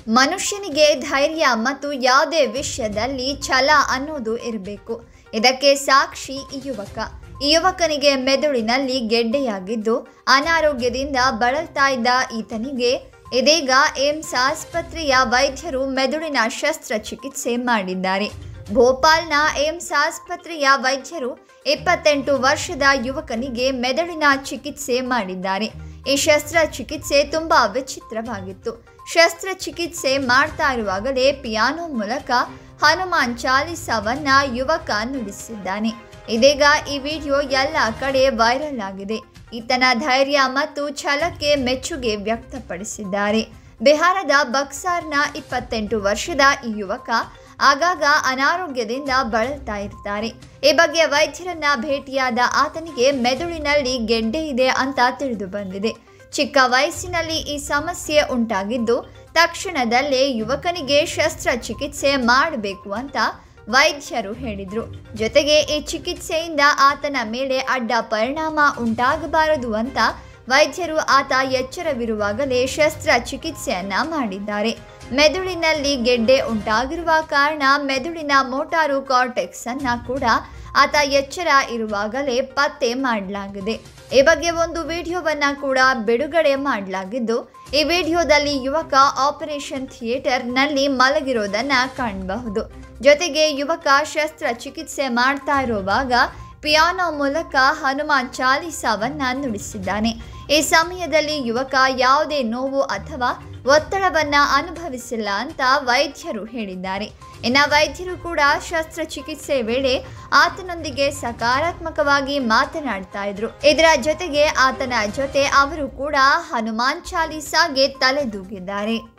ಮನುಷ್ಯನಿಗೆ ಧೈರ್ಯ ಮತ್ತು ಯಾವುದೇ ವಿಷಯದಲ್ಲಿ ಛಲ ಅನ್ನೋದು ಇರಬೇಕು ಇದಕ್ಕೆ ಸಾಕ್ಷಿ ಈ ಯುವಕ ಈ ಯುವಕನಿಗೆ ಮೆದುಳಿನಲ್ಲಿ ಗೆಡ್ಡೆಯಾಗಿದ್ದು ಅನಾರೋಗ್ಯದಿಂದ ಬಳಲ್ತಾ ಇದ್ದ ಈತನಿಗೆ ಇದೀಗ ಏಮ್ಸ್ ಆಸ್ಪತ್ರೆಯ ವೈದ್ಯರು ಮೆದುಳಿನ ಶಸ್ತ್ರಚಿಕಿತ್ಸೆ ಮಾಡಿದ್ದಾರೆ ಭೋಪಾಲ್ನ ಏಮ್ಸ್ ಆಸ್ಪತ್ರೆಯ ವೈದ್ಯರು ಇಪ್ಪತ್ತೆಂಟು ವರ್ಷದ ಯುವಕನಿಗೆ ಮೆದುಳಿನ ಚಿಕಿತ್ಸೆ ಮಾಡಿದ್ದಾರೆ ಈ ಶಸ್ತ್ರಚಿಕಿತ್ಸೆ ತುಂಬಾ ವಿಚಿತ್ರವಾಗಿತ್ತು ಶಸ್ತ್ರಚಿಕಿತ್ಸೆ ಮಾಡ್ತಾ ಇರುವಾಗಲೇ ಪಿಯಾನೋ ಮೂಲಕ ಹನುಮಾನ್ ಚಾಲಿಸವನ್ನ ಯುವಕ ನುಡಿಸಿದ್ದಾನೆ ಇದೀಗ ಈ ವಿಡಿಯೋ ಎಲ್ಲ ಕಡೆ ವೈರಲ್ ಆಗಿದೆ ಈತನ ಧೈರ್ಯ ಮತ್ತು ಛಲಕ್ಕೆ ಮೆಚ್ಚುಗೆ ವ್ಯಕ್ತಪಡಿಸಿದ್ದಾರೆ ಬಿಹಾರದ ಬಕ್ಸಾರ್ನ ಇಪ್ಪತ್ತೆಂಟು ವರ್ಷದ ಈ ಯುವಕ ಆಗಾಗ ಅನಾರೋಗ್ಯದಿಂದ ಬಳಲ್ತಾ ಇರ್ತಾರೆ ಈ ಬಗ್ಗೆ ವೈದ್ಯರನ್ನ ಭೇಟಿಯಾದ ಆತನಿಗೆ ಮೆದುಳಿನಲ್ಲಿ ಗೆಡ್ಡೆ ಇದೆ ಅಂತ ತಿಳಿದು ಬಂದಿದೆ ಚಿಕ್ಕ ವಯಸ್ಸಿನಲ್ಲಿ ಈ ಸಮಸ್ಯೆ ಉಂಟಾಗಿದ್ದು ತಕ್ಷಣದಲ್ಲೇ ಯುವಕನಿಗೆ ಶಸ್ತ್ರಚಿಕಿತ್ಸೆ ಮಾಡಬೇಕು ಅಂತ ವೈದ್ಯರು ಹೇಳಿದರು ಜೊತೆಗೆ ಈ ಚಿಕಿತ್ಸೆಯಿಂದ ಆತನ ಮೇಲೆ ಅಡ್ಡ ಪರಿಣಾಮ ಉಂಟಾಗಬಾರದು ಅಂತ ವೈದ್ಯರು ಆತ ಎಚ್ಚರವಿರುವಾಗಲೇ ಶಸ್ತ್ರಚಿಕಿತ್ಸೆಯನ್ನ ಮಾಡಿದ್ದಾರೆ ಮೆದುಳಿನಲ್ಲಿ ಗೆಡ್ಡೆ ಉಂಟಾಗಿರುವ ಕಾರಣ ಮೆದುಳಿನ ಮೋಟಾರು ಕಾರ್ಟೆಕ್ಸ್ ಅನ್ನ ಕೂಡ ಆತ ಎಚ್ಚರ ಇರುವಾಗಲೇ ಪತ್ತೆ ಮಾಡಲಾಗಿದೆ ಈ ಬಗ್ಗೆ ಒಂದು ವಿಡಿಯೋವನ್ನ ಕೂಡ ಬಿಡುಗಡೆ ಮಾಡಲಾಗಿದ್ದು ಈ ವಿಡಿಯೋದಲ್ಲಿ ಯುವಕ ಆಪರೇಷನ್ ಥಿಯೇಟರ್ನಲ್ಲಿ ಮಲಗಿರೋದನ್ನ ಕಾಣಬಹುದು ಜೊತೆಗೆ ಯುವಕ ಶಸ್ತ್ರಚಿಕಿತ್ಸೆ ಮಾಡ್ತಾ ಇರುವಾಗ ಪಿಯಾನೋ ಮೂಲಕ ಹನುಮಾನ್ ಚಾಲಿಸಾವನ್ನ ನುಡಿಸಿದ್ದಾನೆ ಈ ಸಮಯದಲ್ಲಿ ಯುವಕ ಯಾವುದೇ ನೋವು ಅಥವಾ ಒತ್ತಡವನ್ನ ಅನುಭವಿಸಿಲ್ಲ ಅಂತ ವೈದ್ಯರು ಹೇಳಿದ್ದಾರೆ ಇನ್ನು ವೈದ್ಯರು ಕೂಡ ಶಸ್ತ್ರಚಿಕಿತ್ಸೆ ವೇಳೆ ಆತನೊಂದಿಗೆ ಸಕಾರಾತ್ಮಕವಾಗಿ ಮಾತನಾಡ್ತಾ ಇದ್ರು ಇದರ ಜೊತೆಗೆ ಆತನ ಜೊತೆ ಅವರು ಕೂಡ ಹನುಮಾನ್ ಚಾಲೀಸಾಗೆ ತಲೆದೂಗಿದ್ದಾರೆ